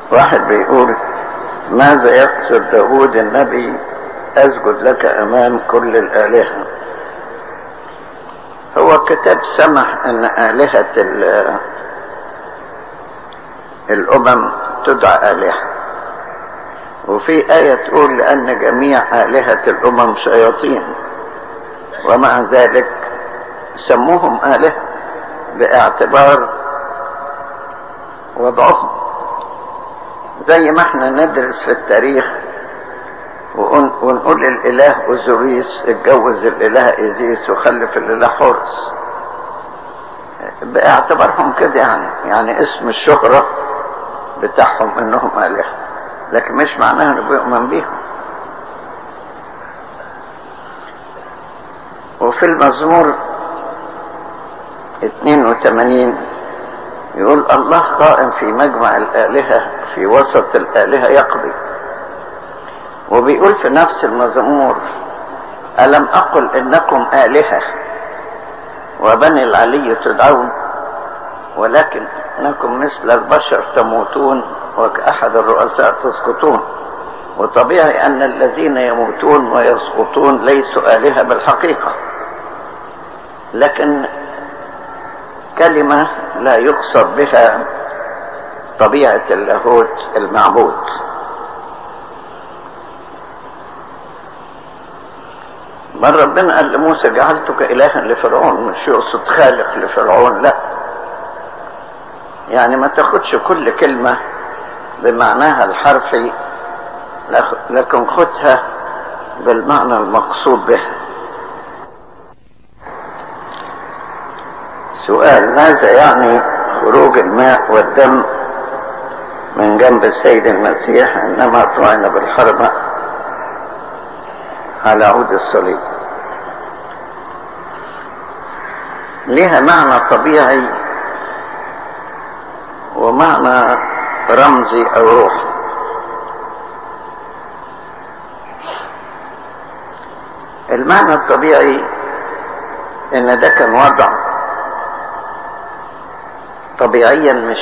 واحد بيقول ماذا يقصد داود النبي أسجد لك أمام كل الآلهة هو كتاب سمح أن آلهة الأمم تدعى آلهة وفي آية تقول لأن جميع آلهة الأمم شياطين ومع ذلك سموهم آلهة باعتبار وضعهم زي ما احنا ندرس في التاريخ ونقول الاله اوزوريس اتجوز الاله ايزيس وخلف الاله حورس باعتبارهم كده يعني يعني اسم الشهرة بتاعهم انهم الهة لكن مش معناها انه بيؤمن بيهم وفي المزمور 82 يقول الله قائم في مجمع الآلهة في وسط الآلهة يقضي وبيقول في نفس المزمور ألم أقل إنكم آلهة وبني العلي تدعون ولكنكم مثل البشر تموتون وكأحد الرؤساء تسقطون وطبيعي أن الذين يموتون ويسقطون ليسوا آلهة بالحقيقة لكن كلمة لا يقصد بها طبيعة اللاهوت المعبود بل ربنا قال لموسى جعلتك إلها لفرعون مش يقصد خالق لفرعون لا يعني ما تاخدش كل كلمة بمعناها الحرفي لكن خدها بالمعنى المقصود بها سؤال ماذا يعني خروج الماء والدم من جنب السيد المسيح انما طعن بالحربة على عود الصليب لها معنى طبيعي ومعنى رمزي او روحي المعنى الطبيعي ان ده كان وضع طبيعيا مش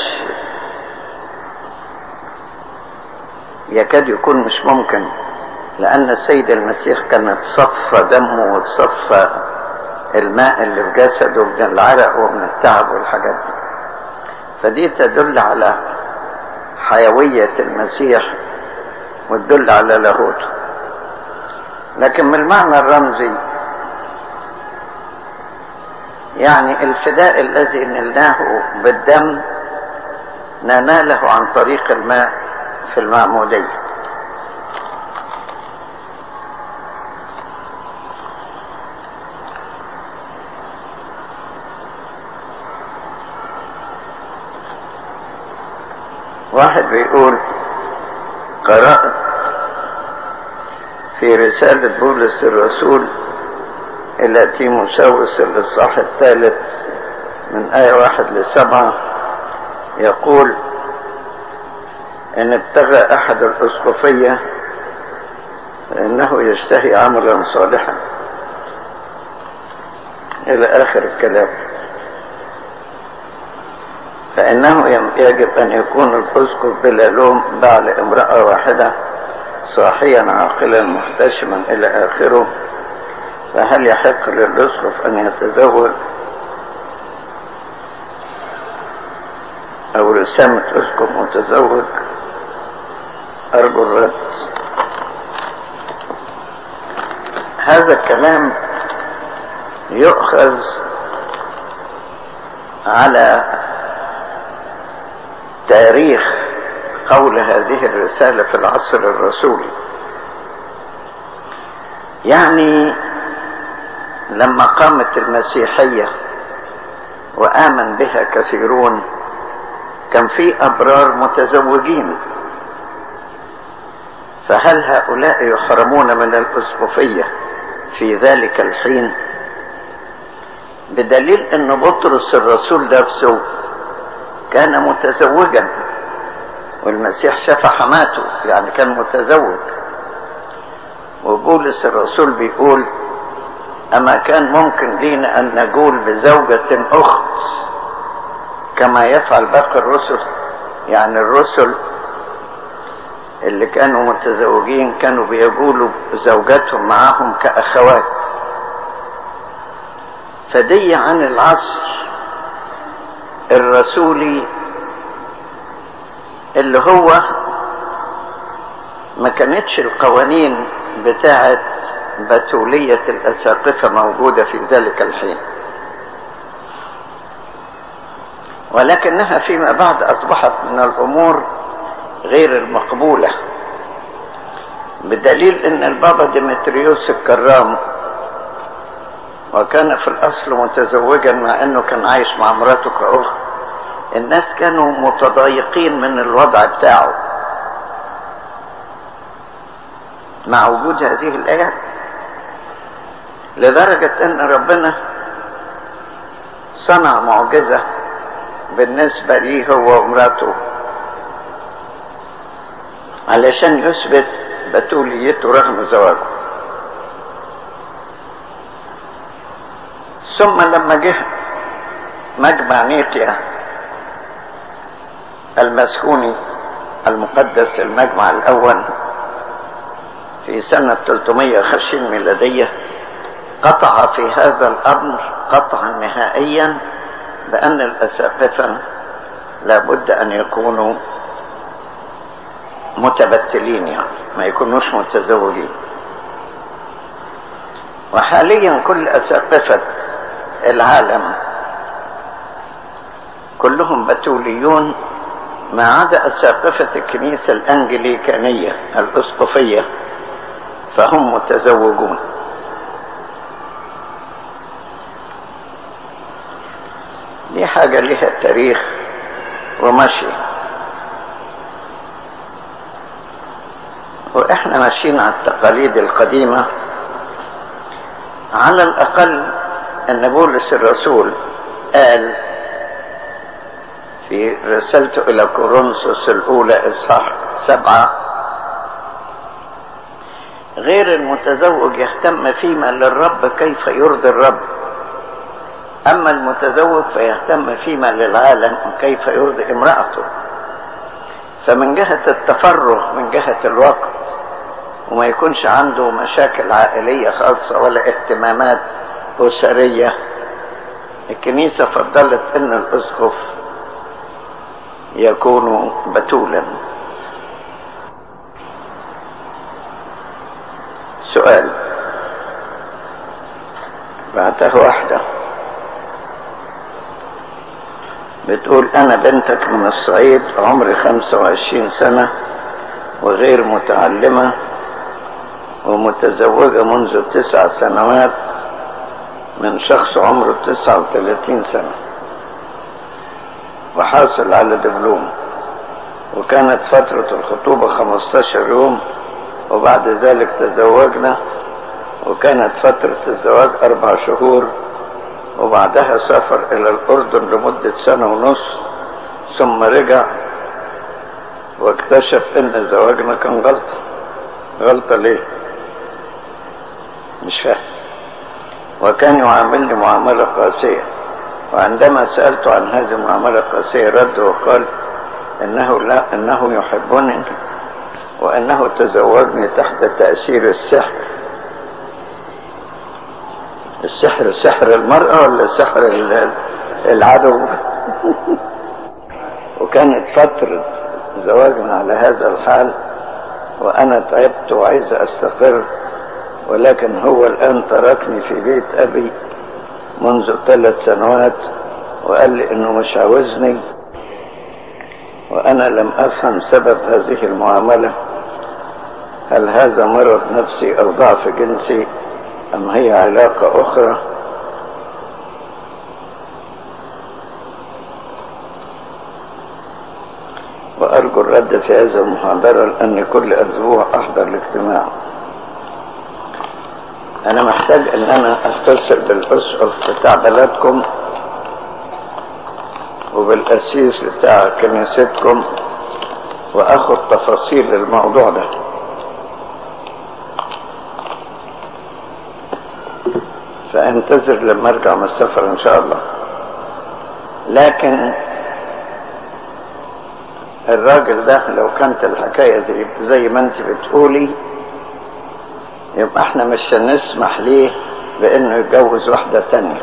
يكاد يكون مش ممكن لأن السيد المسيح كان اتصفى دمه واتصفى الماء اللي في جسده من العرق ومن التعب والحاجات دي فدي تدل على حيوية المسيح وتدل على لاهوته لكن من المعنى الرمزي يعني الفداء الذي نلناه بالدم نناله عن طريق الماء في المعمودية واحد بيقول قرأت في رسالة بولس الرسول إلى تيموساوس الإصحاح الثالث من آية واحد لسبعة يقول إن ابتغى أحد الأسقفية فإنه يشتهي عملا صالحا إلى آخر الكلام فإنه يجب أن يكون الأسقف بلا لوم بعد امرأة واحدة صاحيا عاقلا محتشما إلى آخره فهل يحق للأسقف أن يتزوج أو رسامة أسقف متزوج أرجو الرد هذا الكلام يؤخذ على تاريخ قول هذه الرسالة في العصر الرسولي يعني لما قامت المسيحية وآمن بها كثيرون كان في أبرار متزوجين فهل هؤلاء يحرمون من الأسقفية في ذلك الحين بدليل أن بطرس الرسول نفسه كان متزوجا والمسيح شفى حماته يعني كان متزوج وبولس الرسول بيقول أما كان ممكن لينا أن نقول بزوجة أخت كما يفعل باقي الرسل يعني الرسل اللي كانوا متزوجين كانوا بيقولوا زوجاتهم معاهم كأخوات فدي عن العصر الرسولي اللي هو ما كانتش القوانين بتاعت بتولية الأساقفة موجودة في ذلك الحين ولكنها فيما بعد أصبحت من الأمور غير المقبولة بدليل أن البابا ديمتريوس الكرام وكان في الأصل متزوجا مع أنه كان عايش مع مراته كأخت الناس كانوا متضايقين من الوضع بتاعه مع وجود هذه الآيات لدرجة أن ربنا صنع معجزة بالنسبة ليه هو ومراته علشان يثبت بتوليته رغم زواجه ثم لما جه مجمع نيقيا المسكوني المقدس المجمع الأول في سنة 350 ميلادية قطع في هذا الأمر قطعا نهائيا بأن الأساقفة لابد أن يكونوا متبتلين يعني ما يكونوش متزوجين وحاليا كل أساقفة العالم كلهم بتوليون ما عدا أساقفة الكنيسة الأنجليكانية الأسقفية فهم متزوجون دي حاجة لها تاريخ ومشي واحنا ماشيين على التقاليد القديمة على الأقل أن بولس الرسول قال في رسالته إلى كورنثوس الأولى إصحاح سبعة غير المتزوج يهتم فيما للرب كيف يرضي الرب أما المتزوج فيهتم فيما للعالم كيف يرضي امرأته فمن جهة التفرغ من جهة الوقت وما يكونش عنده مشاكل عائلية خاصة ولا اهتمامات أسرية الكنيسة فضلت أن الأسقف يكون بتولا سؤال بعته واحدة بتقول أنا بنتك من الصعيد عمري خمسة وعشرين سنة وغير متعلمة ومتزوجة منذ تسع سنوات من شخص عمره تسعة وثلاثين سنة وحاصل على دبلوم وكانت فترة الخطوبة خمستاشر يوم وبعد ذلك تزوجنا وكانت فترة الزواج أربع شهور وبعدها سافر إلى الأردن لمدة سنة ونص ثم رجع واكتشف إن زواجنا كان غلطة غلطة ليه؟ مش فاهم وكان يعاملني معاملة قاسية وعندما سألته عن هذه المعاملة القاسية رد وقال إنه لا إنه يحبني وأنه تزوجني تحت تأثير السحر السحر سحر المرأة ولا سحر العدو وكانت فترة زواجنا على هذا الحال وأنا تعبت وعايز أستقر ولكن هو الآن تركني في بيت أبي منذ ثلاث سنوات وقال لي إنه مش عاوزني وأنا لم أفهم سبب هذه المعاملة هل هذا مرض نفسي أو ضعف جنسي أم هي علاقة أخرى وأرجو الرد في هذه المحاضرة لأن كل أسبوع أحضر الاجتماع أنا محتاج أن أنا أتصل بالأسقف بتاع بلدكم وبالأسيس بتاع كنيستكم وأخذ تفاصيل الموضوع ده فانتظر لما ارجع من السفر ان شاء الله لكن الراجل ده لو كانت الحكاية زي, زي ما انت بتقولي يبقى احنا مش هنسمح ليه بانه يتجوز واحدة تانية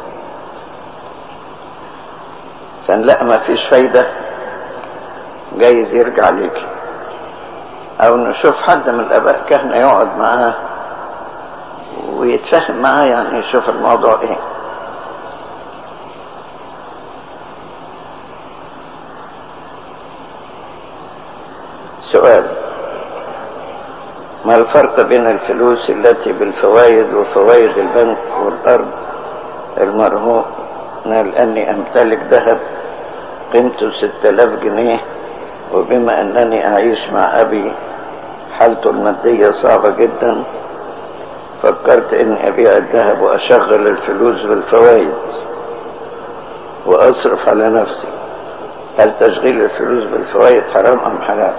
فنلاقي ما فيش فايدة جايز يرجع ليك او نشوف حد من الاباء كهنة يقعد معاه ويتفاهم معاه يعني يشوف الموضوع ايه سؤال ما الفرق بين الفلوس التي بالفوائد وفوائد البنك والأرض المرهونة لأني أمتلك ذهب قيمته ستة آلاف جنيه وبما أنني أعيش مع أبي حالته المادية صعبة جدا فكرت أني أبيع الذهب وأشغل الفلوس بالفوائد وأصرف على نفسي هل تشغيل الفلوس بالفوائد حرام أم حلال؟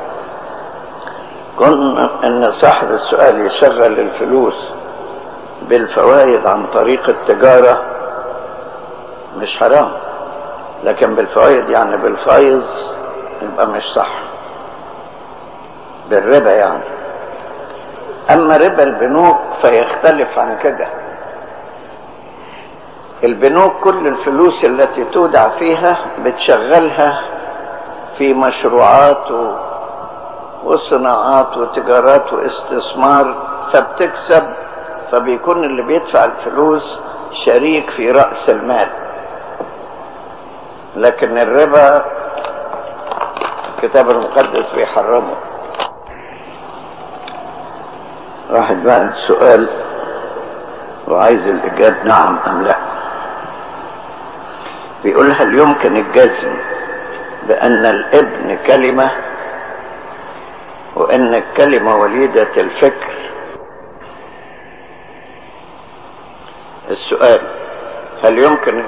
كن ان صاحب السؤال يشغل الفلوس بالفوائد عن طريق التجارة مش حرام لكن بالفوائد يعني بالفايز يبقى مش صح بالربا يعني اما ربا البنوك فيختلف عن كده البنوك كل الفلوس التي تودع فيها بتشغلها في مشروعات و وصناعات وتجارات واستثمار فبتكسب فبيكون اللي بيدفع الفلوس شريك في رأس المال لكن الربا الكتاب المقدس بيحرمه واحد بعد سؤال وعايز الإجابة نعم أم لا بيقول هل يمكن الجزم بأن الابن كلمة وان الكلمة وليدة الفكر السؤال هل يمكن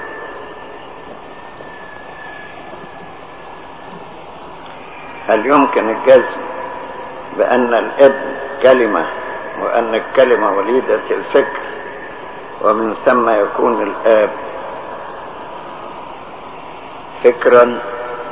هل يمكن الجزم بأن الابن كلمة وأن الكلمة وليدة الفكر ومن ثم يكون الآب فكرا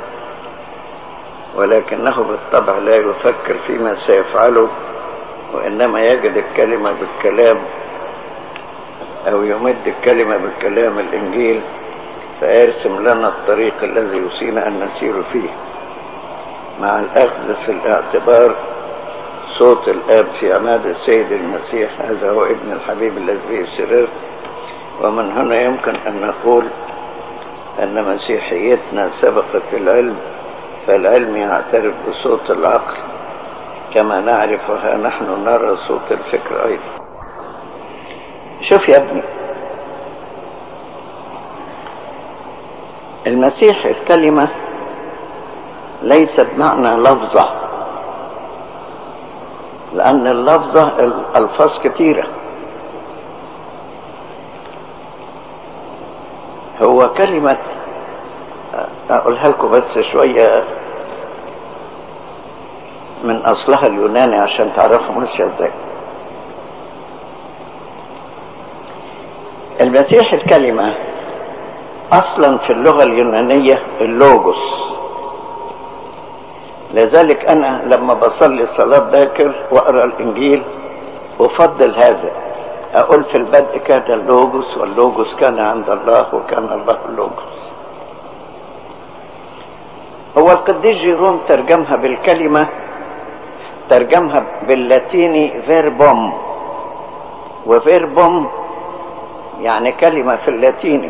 ولكنه بالطبع لا يفكر فيما سيفعله وإنما يجد الكلمة بالكلام أو يمد الكلمة بالكلام الإنجيل فيرسم لنا الطريق الذي يوصينا أن نسير فيه مع الأخذ في الاعتبار صوت الآب في عماد السيد المسيح هذا هو ابن الحبيب الذي به السرر ومن هنا يمكن أن نقول أن مسيحيتنا سبقت العلم فالعلم يعترف بصوت العقل كما نعرف وها نحن نرى صوت الفكر أيضا شوف يا ابني المسيح الكلمة ليس بمعنى لفظة لأن اللفظة الألفاظ كثيرة هو كلمة أقولها لكم بس شوية من أصلها اليوناني عشان تعرفوا ماشية ازاي المسيح الكلمة أصلا في اللغة اليونانية اللوجوس لذلك أنا لما بصلي صلاة باكر وأقرأ الإنجيل أفضل هذا أقول في البدء كان اللوجوس واللوجوس كان عند الله وكان الله اللوجوس هو القديس جيروم ترجمها بالكلمة ترجمها باللاتيني فيربوم وفيربوم يعني كلمة في اللاتيني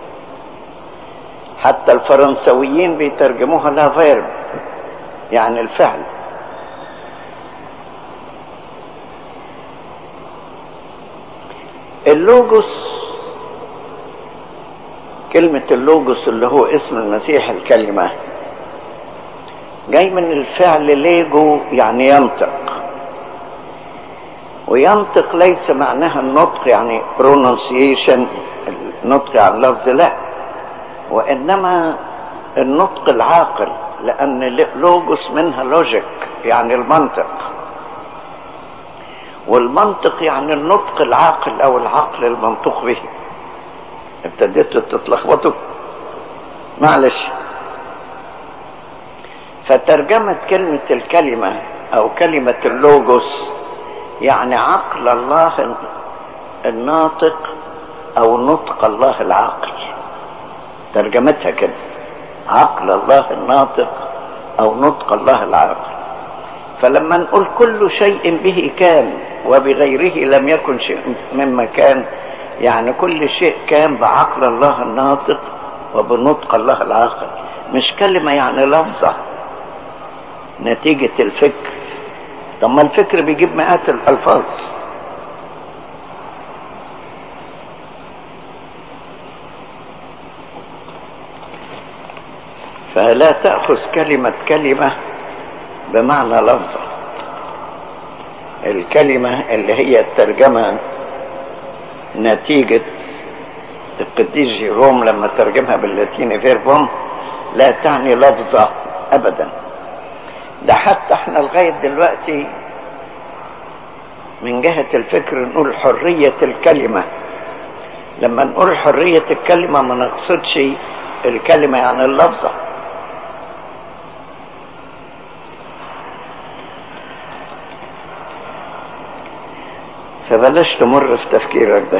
حتى الفرنسويين بيترجموها لا فيرب يعني الفعل اللوجوس كلمة اللوجوس اللي هو اسم المسيح الكلمة جاي من الفعل ليجو يعني ينطق وينطق ليس معناها النطق يعني pronunciation النطق عن لفظ لا وإنما النطق العاقل لأن لوجوس منها لوجيك يعني المنطق والمنطق يعني النطق العاقل أو العقل المنطوق به ابتديتوا تتلخبطوا معلش فترجمة كلمة الكلمة أو كلمة اللوجوس يعني عقل الله الناطق أو نطق الله العاقل ترجمتها كده عقل الله الناطق أو نطق الله العاقل فلما نقول كل شيء به كان وبغيره لم يكن شيء مما كان يعني كل شيء كان بعقل الله الناطق وبنطق الله العاقل مش كلمة يعني لفظة نتيجة الفكر طب ما الفكر بيجيب مئات الألفاظ فلا تأخذ كلمة كلمة بمعنى لفظة الكلمة اللي هي الترجمة نتيجة القديس جيروم لما ترجمها باللاتيني فيربوم لا تعني لفظة أبدا ده حتى احنا لغاية دلوقتي من جهة الفكر نقول حرية الكلمة لما نقول حرية الكلمة ما نقصدش الكلمة يعني اللفظة فبلاش تمر في تفكيرك ده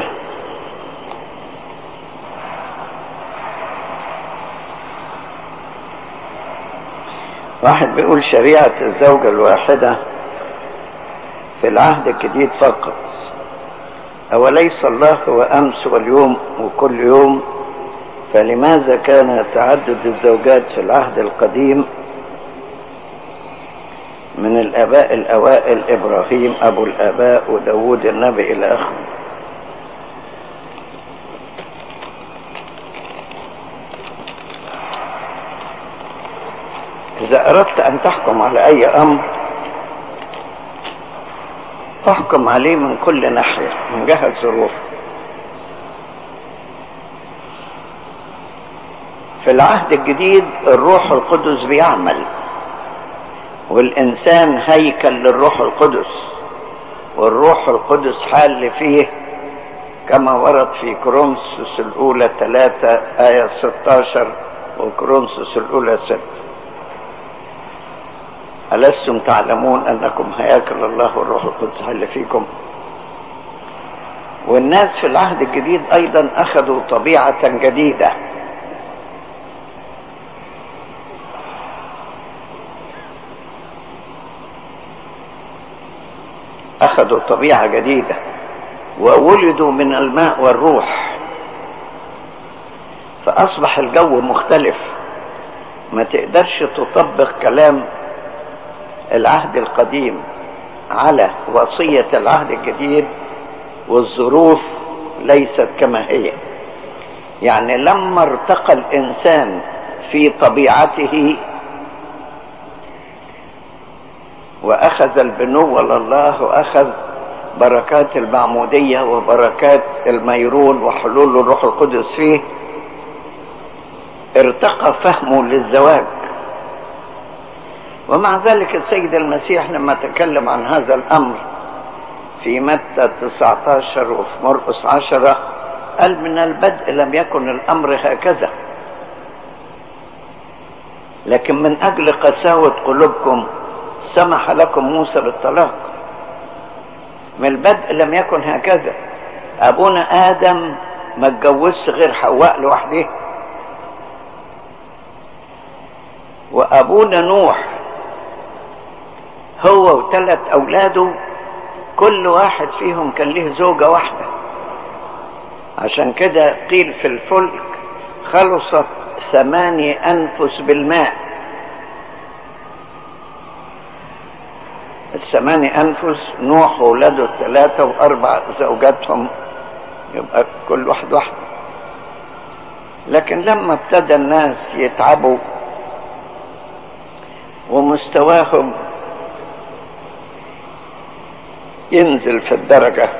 واحد بيقول شريعة الزوجة الواحدة في العهد الجديد فقط أوليس الله هو أمس واليوم وكل يوم فلماذا كان تعدد الزوجات في العهد القديم من الآباء الأوائل إبراهيم أبو الآباء وداود النبي إلى آخره إذا أردت أن تحكم على أي أمر احكم عليه من كل ناحية من جهة ظروفه في العهد الجديد الروح القدس بيعمل والإنسان هيكل للروح القدس والروح القدس حال فيه كما ورد في كورنثوس الأولى 3 آية 16 وكورنثوس الأولى 6 ألستم تعلمون أنكم هياكل الله والروح القدس حل فيكم والناس في العهد الجديد أيضا أخذوا طبيعة جديدة أخذوا طبيعة جديدة وولدوا من الماء والروح فأصبح الجو مختلف ما تقدرش تطبق كلام العهد القديم على وصية العهد الجديد والظروف ليست كما هي يعني لما ارتقى الإنسان في طبيعته وأخذ البنوة لله وأخذ بركات المعمودية وبركات الميرون وحلول الروح القدس فيه ارتقى فهمه للزواج ومع ذلك السيد المسيح لما تكلم عن هذا الأمر في متى 19 وفي مرقس 10 قال من البدء لم يكن الأمر هكذا لكن من أجل قساوة قلوبكم سمح لكم موسى بالطلاق من البدء لم يكن هكذا أبونا آدم ما اتجوزش غير حواء لوحده وأبونا نوح هو وثلاث أولاده كل واحد فيهم كان له زوجة واحدة عشان كده قيل في الفلك خلصت ثماني أنفس بالماء الثماني أنفس نوح وولاده الثلاثة وأربع زوجاتهم يبقى كل واحد واحدة لكن لما ابتدى الناس يتعبوا ومستواهم ينزل في الدرجة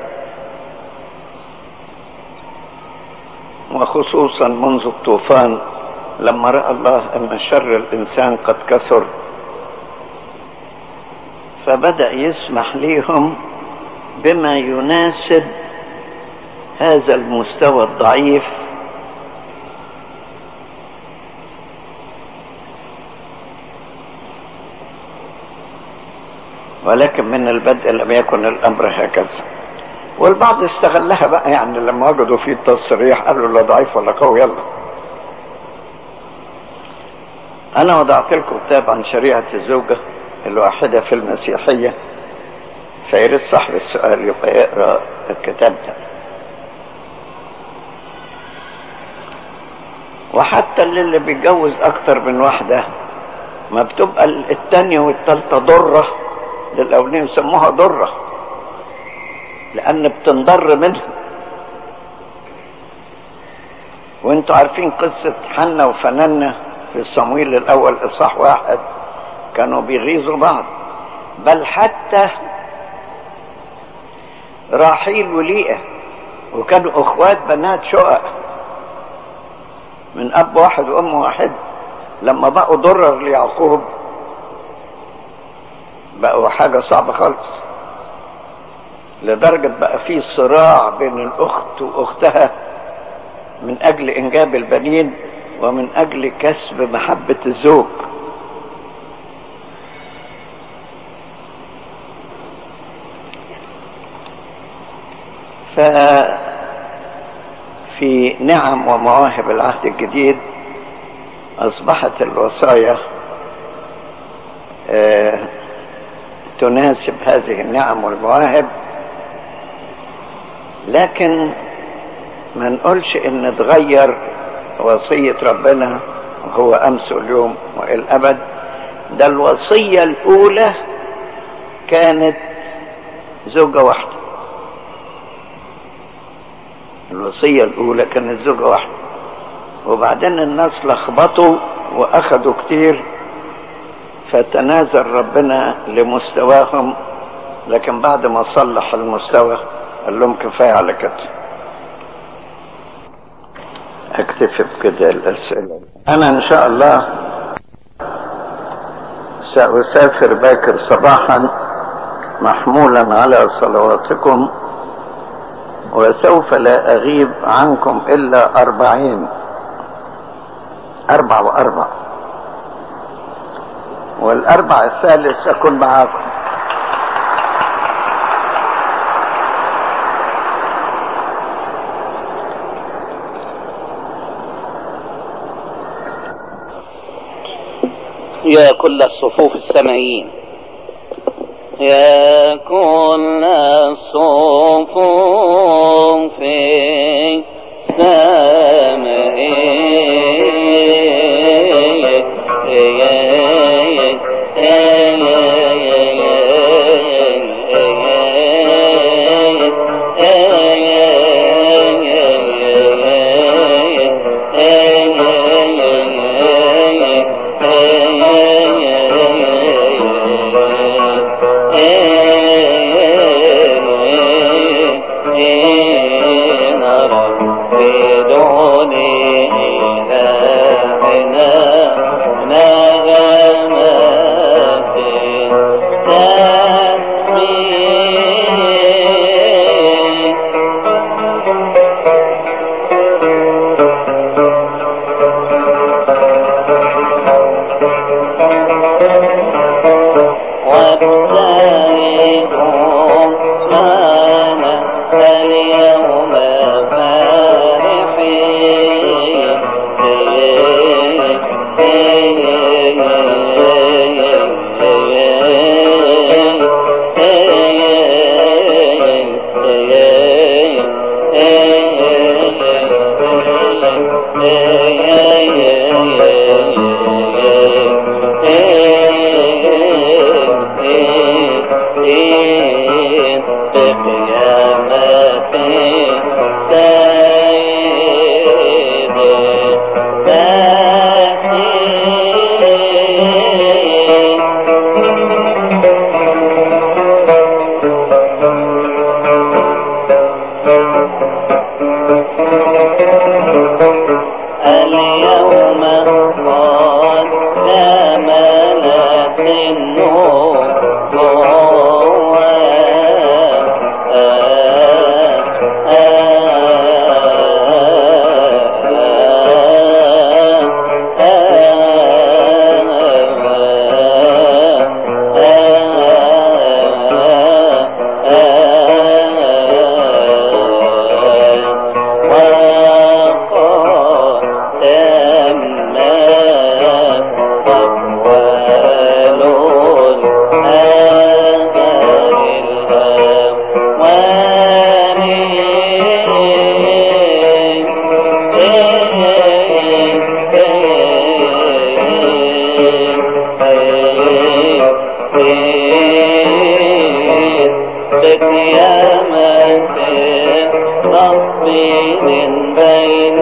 وخصوصا منذ الطوفان لما رأى الله أن شر الإنسان قد كثر فبدأ يسمح ليهم بما يناسب هذا المستوى الضعيف ولكن من البدء لم يكن الامر هكذا والبعض استغلها بقى يعني لما وجدوا فيه التصريح قالوا لا ضعيف ولا قوي يلا انا وضعت لكم كتاب عن شريعة الزوجة الواحدة في المسيحية فياريت صاحب السؤال يبقى يقرا الكتاب ده وحتى اللي بيتجوز اكتر من واحدة ما بتبقى التانية والتالتة ضرة للاولين يسموها ضرة لان بتنضر منها وانتوا عارفين قصة حنة وفنانة في صمويل الاول اصحاح واحد كانوا بيغيظوا بعض بل حتى راحيل وليئة وكانوا اخوات بنات شقق من اب واحد وام واحد لما بقوا ضرر ليعقوب بقوا حاجة صعبة خالص لدرجة بقى في صراع بين الاخت واختها من اجل انجاب البنين ومن اجل كسب محبة الزوج ففي نعم ومواهب العهد الجديد اصبحت الوصايا تناسب هذه النعم والمواهب لكن ما نقولش ان تغير وصية ربنا وهو امس اليوم والى الابد ده الوصية الاولى كانت زوجة واحدة الوصية الاولى كانت زوجة واحدة وبعدين الناس لخبطوا واخدوا كتير فتنازل ربنا لمستواهم لكن بعد ما صلح المستوى قال لهم كفاية على كده اكتفي بكده الاسئلة انا ان شاء الله سأسافر باكر صباحا محمولا على صلواتكم وسوف لا اغيب عنكم الا اربعين اربع واربع والاربع الثالث سأكون معاكم يا كل الصفوف السمائيين يا كل الصفوف بقيامة ربي من بين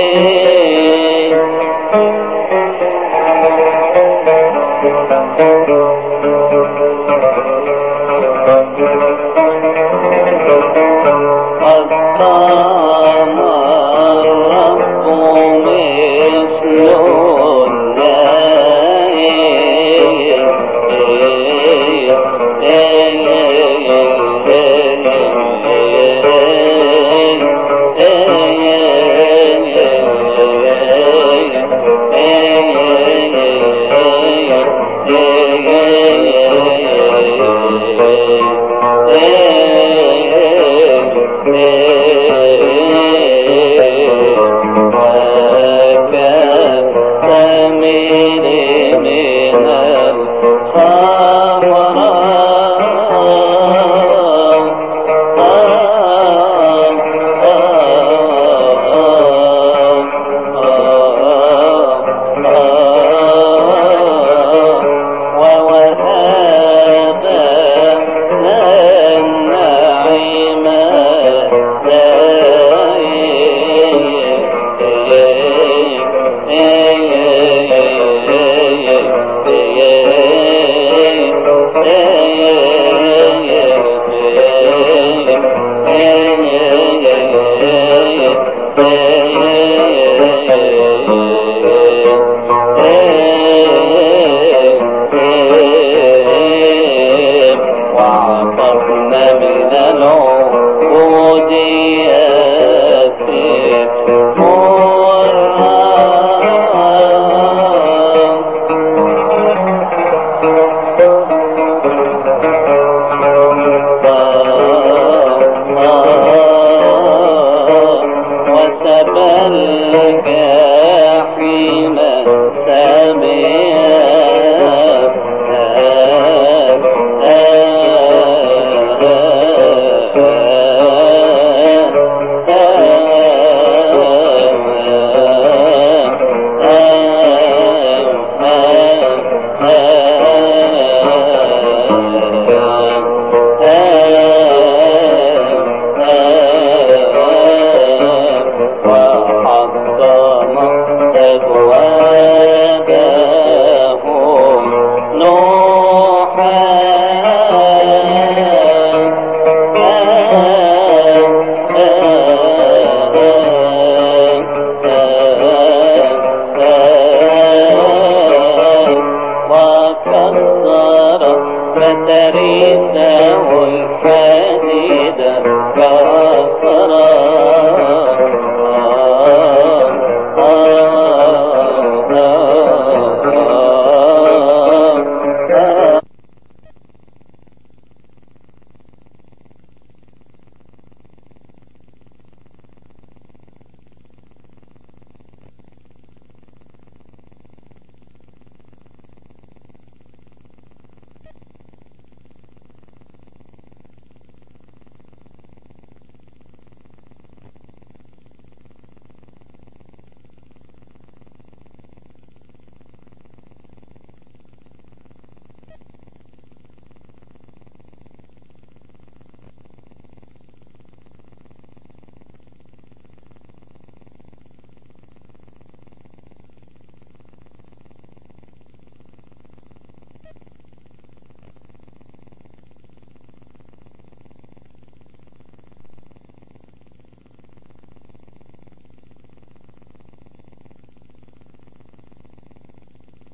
Thank you.